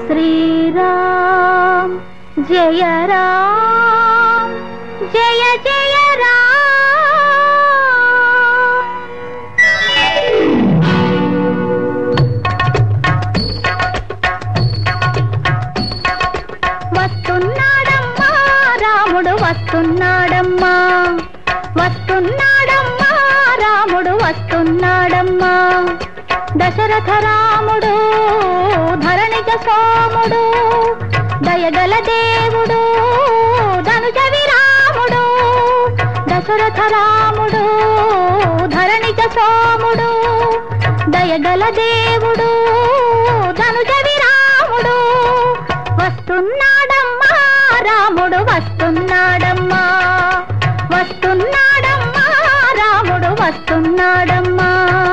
శ్రీరామ్ జయ రామ్ జయ జయ రామ్ వస్తున్నాడమ్మా రాముడు వస్తున్నాడమ్మా వస్తున్నాడమ్మా రాముడు వస్తున్నాడమ్మా దశరథ రాముడు ధరణిజ సోముడు దయగల దేవుడు ధనుజ విరాముడు దశరథ రాముడు ధరణిజ సోముడు దయగల దేవుడు ధనుజ విరాముడు వస్తున్నాడమ్మా రాముడు వస్తున్నాడమ్మా వస్తున్నాడమ్మా రాముడు వస్తున్నాడమ్మా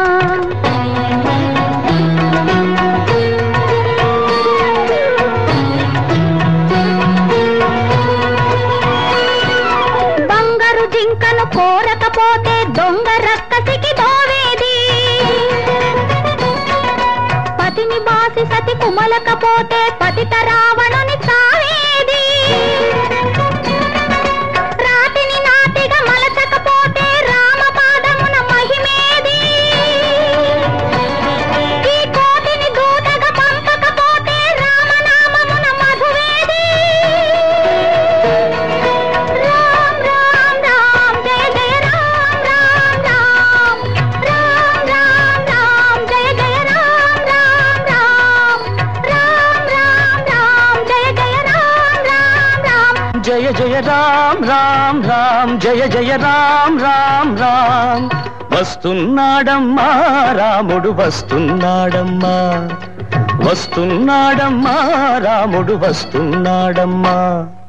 బంగారు జింకను కోరకపోతే దొంగ రక్కసికి దోవేది పతిని బాసి సతి కుమలకపోతే పతిత రావణుని చావేది రాతిని నాటిగా మలచకపోతే రామ పాదమున మహిమేది ఈ కోటిని దూతగా పంపకపోతే రామనామమున మధువేది రామ్ రామ్ రామ్ జయ జయ రామ్ రామ్ రామ్ రామ్ రామ్ రామ్ జయ జయ రామ్ రామ్ రామ్ రామ్ రామ్ రామ్ జయ జయ రామ్ రామ్ రామ్ జయ జయ రామ్ రామ్ రామ్ జయ జయ రామ్ రామ్ రామ్ వస్తున్నాడమ్మా రాముడు వస్తున్నాడమ్మా వస్తున్నాడమ్మా రాముడు వస్తున్నాడమ్మా